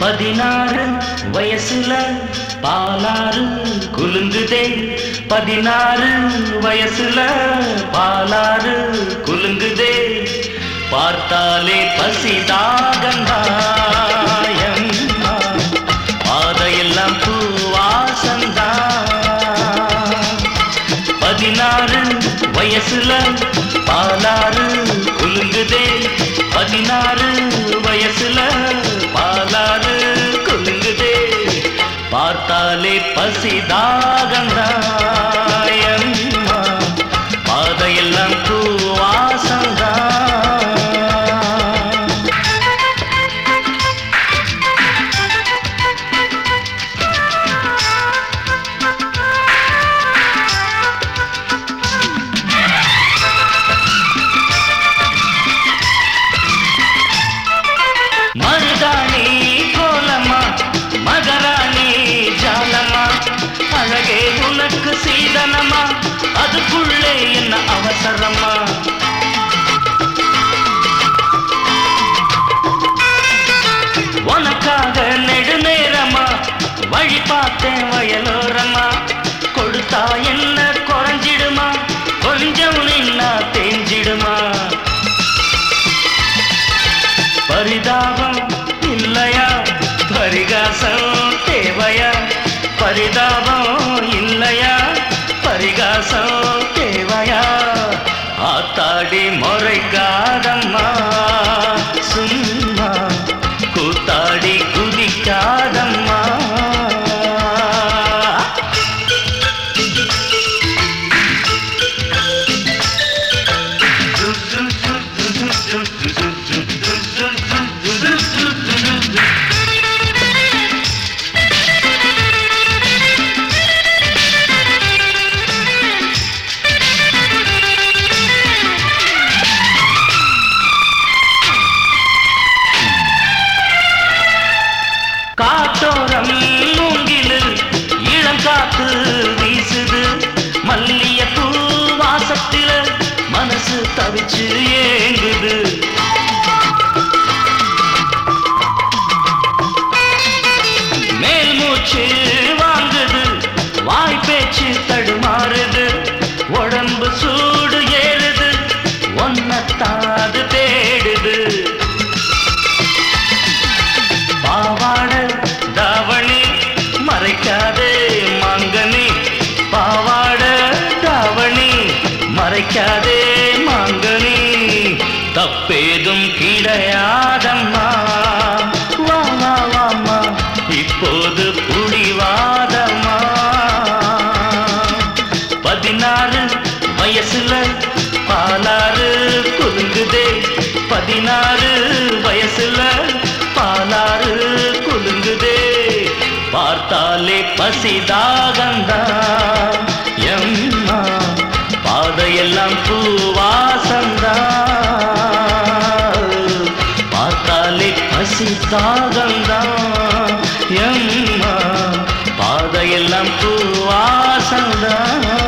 பதினாறு வயசுல பாலாறு குலுங்குதே பதினாறு வயசுல பாலாறு குலுங்குதே பார்த்தாலே பசிதாகந்தாயம் பாதையெல்லாம் பூவாசந்தா பதினாறு வயசுல பாலாறு குலுங்குதே பதினாறு வயசுல பாலாறு குலுங்குதே பார்த்தாலே பசிதாகந்தாயம்மா பாதையெல்லாம் பூவாசந்தா மருதாணி கோலமா மகராணி ஜாலமா அழகே உனக்கு சீதனமா அதுக்குள்ளே என்ன அவசரமா உனக்காக நெடுநேரமா வழி பார்த்தேன் வயலோரமா கொடுத்தா என்ன குறைஞ்சிடுமா கொஞ்சம் நின்னா தேஞ்சிடுமா பரிதாபம் இல்லையா பரிகாசம் தேவையா பரிதாபம் இல்லையா பரிகாசம் தேவையா ஆத்தாடி முறைக்காதம்மா சும்மா கூத்தாடி குதிக்காதம்மா காத்தோரம் மூங்கிலு இளம் காத்து வீசுது மல்லிய பூ வாசத்தில மனசு தவிச்சு ஏங்குது மேல் மூச்சு வாங்குது வாய் பேச்சு தடுமாறுது உடம்பு சூடு ஏறுது ஒன்னத்தாது தேடுது பாவாட தாவணி மறைக்காதே மாங்கனி பாவாட தாவணி மறைக்காதே மாங்கனி தப்பேதும் கிடையாதம்மா வா வா வாம்மா இப்போது புடிவாதம்மா பதினாறு வயசுல பாலாறு குலுங்குதே பதினாறு வயசுல பாலாறு குலுங்குதே பார்த்தாலே பசிதாகந்தா எம்மா பாதையெல்லாம் பூவாசந்தா பார்த்தாலே பசிதாகந்தா எம்மா பாதையெல்லாம் பூவாசந்தா